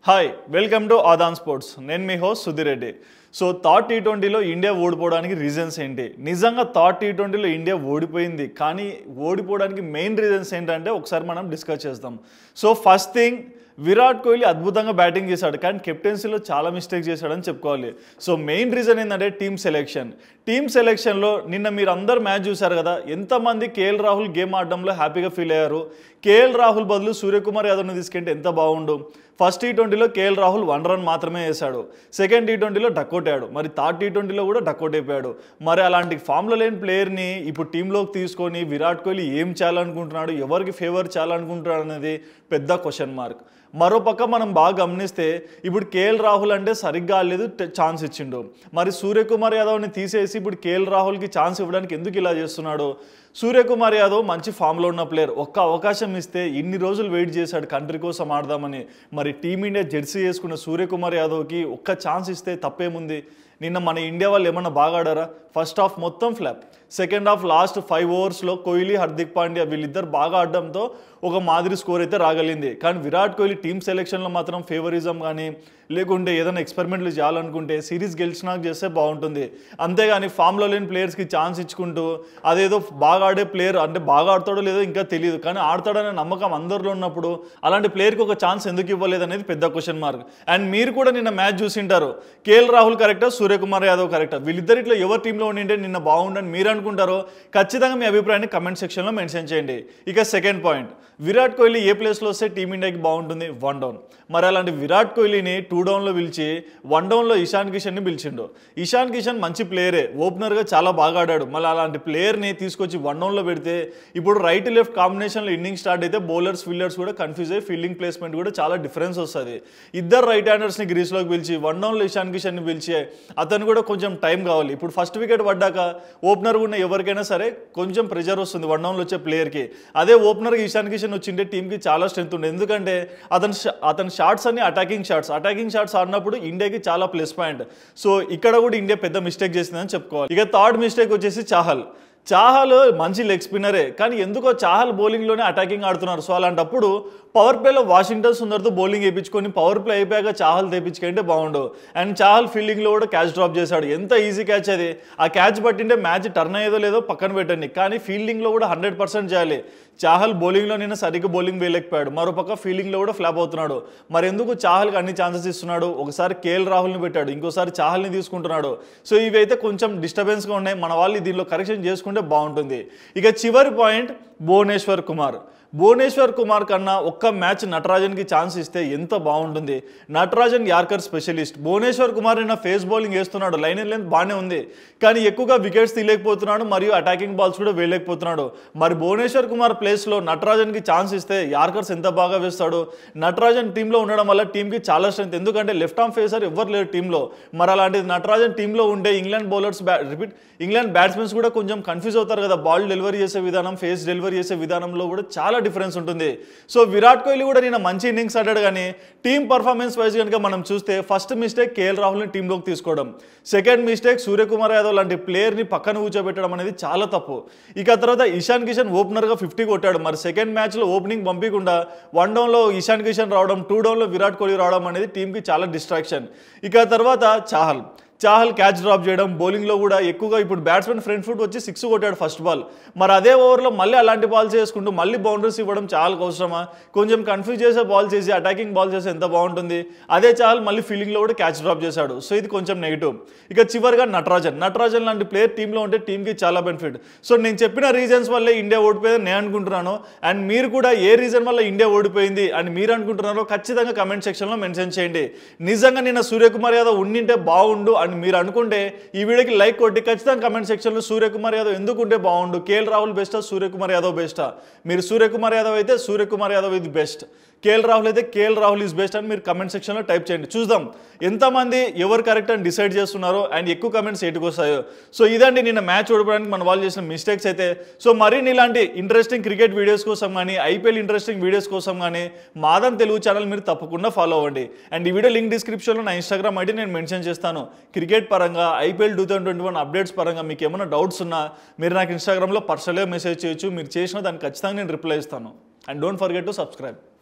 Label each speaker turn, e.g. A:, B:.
A: hi welcome to Aadan sports నేను మీ host Sudheer Reddy so that T ట్వంటీలో ఇండియా ఓడిపోవడానికి రీజన్స్ ఏంటి నిజంగా థాట్ టీ ట్వంటీలో ఇండియా ఓడిపోయింది కానీ ఓడిపోవడానికి మెయిన్ రీజన్స్ ఏంటంటే ఒకసారి మనం డిస్కస్ చేద్దాం so first thing Virat Kohli అద్భుతంగా బ్యాటింగ్ చేశాడు కానీ కెప్టెన్సీలో చాలా మిస్టేక్ చేశాడని చెప్పుకోవాలి సో మెయిన్ రీజన్ ఏంటంటే టీమ్ సెలెక్షన్ టీమ్ సెలెక్షన్లో నిన్న మీరు అందరు మ్యాచ్ చూశారు కదా ఎంతమంది కేఎల్ రాహుల్ గేమ్ ఆడడంలో హ్యాపీగా ఫీల్ అయ్యారు కేఎల్ రాహుల్ బదులు సూర్యకుమార్ యాదవ్ని తీసుకుంటే ఎంత బాగుండు ఫస్ట్ టీ ట్వంటీలో కేఎల్ రాహుల్ వన్ రన్ మాత్రమే వేశాడు సెకండ్ టీ ట్వంటీలో డక్అట్ అయ్యాడు మరి థర్డ్ టీ ట్వంటీలో కూడా డక్అట్ అయిపోయాడు మరి అలాంటి ఫామ్లో లేని ప్లేయర్ని ఇప్పుడు టీంలోకి తీసుకొని విరాట్ కోహ్లీ ఏం చేయాలనుకుంటున్నాడు ఎవరికి ఫేవర్ చేయాలనుకుంటున్నాడు అనేది పెద్ద క్వశ్చన్ మార్క్ మరోపక్క మనం బాగా గమనిస్తే ఇప్పుడు కేఎల్ రాహుల్ అంటే సరిగ్గా ఆడలేదు ట- ఛాన్స్ ఇచ్చిండు మరి సూర్యకుమార్ యాదవ్ని తీసేసి ఇప్పుడు కేఎల్ రాహుల్కి ఛాన్స్ ఇవ్వడానికి ఎందుకు ఇలా చేస్తున్నాడు సూర్యకుమార్ యాదవ్ మంచి ఫామ్లో ఉన్న ప్లేయర్ ఒక్క అవకాశం ఇస్తే ఇన్ని రోజులు వెయిట్ చేశాడు కంట్రీ కోసం ఆడదామని మరి టీమిండియా జెర్సీ వేసుకున్న సూర్యకుమార్ యాదవ్కి ఒక్క ఛాన్స్ ఇస్తే తప్పేముంది నిన్న మన ఇండియా వాళ్ళు ఏమన్నా బాగా ఆడారా ఫస్ట్ హాఫ్ మొత్తం flop second half last five ఓవర్స్లో కోహ్లీ హార్దిక్ పాండ్యా వీళ్ళిద్దరు బాగా ఆడడంతో ఒక మాదిరి స్కోర్ అయితే రాగలింది కానీ విరాట్ కోహ్లీ టీమ్ సెలెక్షన్లో మాత్రం ఫేవరిజం కానీ లేకుంటే ఏదైనా ఎక్స్పెరిమెంట్లు చేయాలనుకుంటే సిరీస్ గెలిచినాక చేస్తే బాగుంటుంది అంతేగాని ఫామ్లో లేని ప్లేయర్స్కి ఛాన్స్ ఇచ్చుకుంటూ అదేదో బాగా ఆడే ప్లేయర్ అంటే బాగా ఆడతాడో లేదో ఇంకా తెలియదు కానీ ఆడతాడనే నమ్మకం అందరిలో ఉన్నప్పుడు అలాంటి ప్లేయర్కి ఒక ఛాన్స్ ఎందుకు ఇవ్వలేదు అనేది పెద్ద క్వశ్చన్ మార్క్ అండ్ మీరు కూడా నిన్న మ్యాచ్ చూసింటారు కేఎల్ రాహుల్ కరెక్టా సూర్యకుమార్ యాదవ్ కరెక్టా వీళ్ళిద్దరిట్లో ఎవరి టీంలో ఉండింటే నిన్న బాగుండని మీరు అనుకుంటారో ఖచ్చితంగా మీ అభిప్రాయాన్ని కమెంట్ సెక్షన్లో మెన్షన్ చేయండి ఇక సెకండ్ పాయింట్ విరాట్ కోహ్లీ ఏ ప్లేస్లో వస్తే టీమిండియాకి బాగుంటుంది వన్ డౌన్ మరి అలాంటి విరాట్ కోహ్లీని టూ డౌన్లో పిలిచి వన్ డౌన్లో ఇషాన్ కిషన్ని పిలిచిండు ఇషాన్ కిషన్ మంచి ప్లేయరే ఓపెనర్గా చాలా బాగా ఆడాడు మళ్ళీ అలాంటి ప్లేయర్ని తీసుకొచ్చి వన్ డౌన్లో పెడితే ఇప్పుడు రైట్ లెఫ్ట్ కాంబినేషన్లో ఇన్నింగ్ స్టార్ట్ అయితే బౌలర్స్ ఫీల్డర్స్ కూడా కన్ఫ్యూజ్ అయ్యి ఫీల్డింగ్ ప్లేస్మెంట్ కూడా చాలా డిఫరెన్స్ వస్తుంది ఇద్దరు రైట్ హ్యాండర్స్ని గ్రీస్లోకి పిలిచి వన్ డౌన్లో ఇషాన్ కిషన్ని పిలిచి అతను కూడా కొంచెం టైం కావాలి ఇప్పుడు ఫస్ట్ వికెట్ పడ్డాక ఓపెనర్ ఉన్న ఎవరికైనా సరే కొంచెం ప్రెజర్ వస్తుంది వన్ డౌన్లో వచ్చే ప్లేయర్కి అదే ఓపెనర్కి ఇషాన్ కిషన్ వచ్చింటే టీంకి చాలా స్ట్రెంత్ ఉండే ఎందుకంటే అతను ష- అతని షాట్స్ అన్ని అటాకింగ్ షాట్స్ అటాకింగ్ షాట్స్ ఆడినప్పుడు ఇండియాకి చాలా ప్లస్ పాయింట్ సో ఇక్కడ కూడా ఇండియా పెద్ద మిస్టేక్ చేసిందని చెప్పుకోవాలి ఇక థర్డ్ మిస్టేక్ వచ్చేసి చాహల్ చాహల్ మంచి లెగ్ స్పిన్నరే కానీ ఎందుకో చాహల్ బౌలింగ్లోనే అటాకింగ్ ఆడుతున్నారు సో అలాంటప్పుడు పవర్ ప్లేలో వాషింగ్టన్ సుందర్తో బౌలింగ్ వేయించుకొని పవర్ ప్లే అయిపోయాక చాహల్ తెప్పించుకుంటే బాగుండు అండ్ చాహల్ ఫీల్డింగ్లో కూడా క్యాచ్ డ్రాప్ చేశాడు ఎంత ఈజీ క్యాచ్ అది ఆ క్యాచ్ పట్టింటే మ్యాచ్ టర్న్ అయ్యేదో లేదో పక్కన పెట్టండి కానీ ఫీల్డింగ్లో కూడా హండ్రెడ్ పర్సెంట్ చేయాలి చాహల్ బౌలింగ్లో నిన్న సరిగ్గా బౌలింగ్ వేయలేకపోయాడు మరోపక్క ఫీల్డింగ్లో కూడా ఫ్లాప్ అవుతున్నాడు మరి ఎందుకు చాహల్కి అన్ని ఛాన్సెస్ ఇస్తున్నాడు ఒకసారి కేఎల్ రాహుల్ని పెట్టాడు ఇంకోసారి చాహల్ని తీసుకుంటున్నాడు సో ఇవి అయితే కొంచెం డిస్టర్బెన్స్గా ఉన్నాయి మన వాళ్ళు దీనిలో కరెక్షన్ చేసుకుంటే బాగుంటుంది ఇక చివరి పాయింట్ భువనేశ్వర్ కుమార్ భువనేశ్వర్ కుమార్ కన్నా ఒక్క మ్యాచ్ నటరాజన్కి ఛాన్స్ ఇస్తే ఎంత బాగుంటుంది నటరాజన్ యార్కర్ స్పెషలిస్ట్ భువనేశ్వర్ కుమార్ నిన్న ఫేస్ బౌలింగ్ వేస్తున్నాడు లైన్ అండ్ లెంత్ బాగానే ఉంది కానీ ఎక్కువగా వికెట్స్ తీయలేకపోతున్నాడు మరియు అటాకింగ్ బాల్స్ కూడా వేయలేకపోతున్నాడు మరి భువనేశ్వర్ కుమార్ ప్లేస్లో నటరాజన్కి ఛాన్స్ ఇస్తే యార్కర్స్ ఎంత బాగా వేస్తాడు నటరాజన్ టీంలో ఉండడం వల్ల టీంకి చాలా స్ట్రెంత్ ఎందుకంటే లెఫ్ట్ ఆర్మ్ ఫేసర్ ఎవ్వరు లేరు టీంలో మరి అలాంటిది నటరాజన్ టీంలో ఉండే ఇంగ్లాండ్ బౌలర్స్ బ్యా రిపీట్ ఇంగ్లాండ్ బ్యాట్స్మెన్స్ కూడా కొంచెం కన్ఫ్యూజ్ అవుతారు కదా బాల్ డెలివరీ చేసే విధానం ఫేస్ డెలివరీ చేసే విధానంలో కూడా చాలా డిఫరెన్స్ ఉంటుంది సో విరాట్ కోహ్లీ కూడా నిన్న మంచి ఇన్నింగ్స్ ఆడాడు కానీ టీం పర్ఫార్మెన్స్ వైజ్ కనుక మనం చూస్తే ఫస్ట్ మిస్టేక్ కేఎల్ రాహుల్ని టీంలోకి తీసుకోవడం సెకండ్ మిస్టేక్ సూర్యకుమార్ యాదవ్ లాంటి ప్లేయర్ని పక్కన కూర్చోబెట్టడం అనేది చాలా తప్పు ఇక తర్వాత ఇషాన్ కిషన్ ఓపెనర్గా ఫిఫ్టీ కొట్టాడు మరి సెకండ్ మ్యాచ్లో ఓపెనింగ్ పంపించకుండా వన్ డౌన్లో ఇషాన్ కిషన్ రావడం టూ డౌన్లో విరాట్ కోహ్లీ రావడం అనేది టీంకి చాలా డిస్ట్రాక్షన్ ఇక తర్వాత చాహల్ చాహల్ క్యాచ్ డ్రాప్ చేయడం బౌలింగ్లో కూడా ఎక్కువగా ఇప్పుడు బ్యాట్స్మెన్ ఫ్రంట్ ఫుట్ వచ్చి సిక్స్ కొట్టాడు ఫస్ట్ బాల్ మరి అదే ఓవర్లో మళ్ళీ అలాంటి బాల్ చేసుకుంటూ మళ్ళీ బౌండరీస్ ఇవ్వడం చాలా అవసరమా కొంచెం కన్ఫ్యూజ్ చేసే బాల్ చేసి అటాకింగ్ బాల్ చేస్తే ఎంత బాగుంటుంది అదే చాహల్ మళ్ళీ ఫీల్డింగ్లో కూడా క్యాచ్ డ్రాప్ చేశాడు సో ఇది కొంచెం నెగిటివ్ ఇక చివరిగా నటరాజన్ నటరాజన్ లాంటి ప్లేయర్ టీంలో ఉంటే టీంకి చాలా బెనిఫిట్ సో నేను చెప్పిన రీజన్స్ వల్లే ఇండియా ఓడిపోయిందని నేను అనుకుంటున్నాను అండ్ మీరు కూడా ఏ రీజన్ వల్ల ఇండియా ఓడిపోయింది అని మీరు అనుకుంటున్నారో ఖచ్చితంగా కమెంట్ సెక్షన్లో మెన్షన్ చేయండి నిజంగా నిన్న సూర్యకుమార్ యాదవ్ ఉండింటే బాగుండు అని మీరు అనుకుంటే ఈ వీడియోకి లైక్ కొట్టి ఖచ్చితంగా కమెంట్ సెక్షన్లో సూర్యకుమార్ యాదవ్ ఎందుకు ఉంటే బాగుండు కేఎల్ రాహుల్ బెస్టా సూర్యకుమార్ యాదవ్ బెస్టా మీరు సూర్యకుమార్ యాదవ్ అయితే సూర్యకుమార్ యాదవ్ ఇది బెస్ట్ కేఎల్ రాహుల్ అయితే కేఎల్ రాహుల్ ఈజ్ బెస్ట్ అని మీరు కమెంట్ సెక్షన్లో టైప్ చేయండి చూద్దాం ఎంతమంది ఎవరు కరెక్ట్ అని డిసైడ్ చేస్తున్నారో అండ్ ఎక్కువ కమెంట్స్ ఎటుకు వస్తాయో సో ఇదండి నిన్న మ్యాచ్ ఓడిపోవడానికి మన వాళ్ళు చేసిన మిస్టేక్స్ అయితే సో మరిన్ని ఇలాంటి ఇంట్రెస్టింగ్ క్రికెట్ వీడియోస్ కోసం కానీ ఐపీఎల్ ఇంట్రెస్టింగ్ వీడియోస్ కోసం కానీ మాదన్ తెలుగు ఛానల్ మీరు తప్పకుండా ఫాలో అవ్వండి అండ్ ఈ వీడియో లింక్ డిస్క్రిప్షన్లో నా ఇన్స్టాగ్రామ్ ఐడి నేను మెన్షన్ చేస్తాను క్రికెట్ పరంగా IPL two thousand twenty one updates పరంగా మీకు ఏమైనా డౌట్స్ ఉన్నా మీరు నాకు ఇన్స్టాగ్రామ్లో పర్సనల్గా మెసేజ్ చేయొచ్చు మీరు చేసిన దానికి ఖచ్చితంగా నేను రిప్లై ఇస్తాను and don't forget to subscribe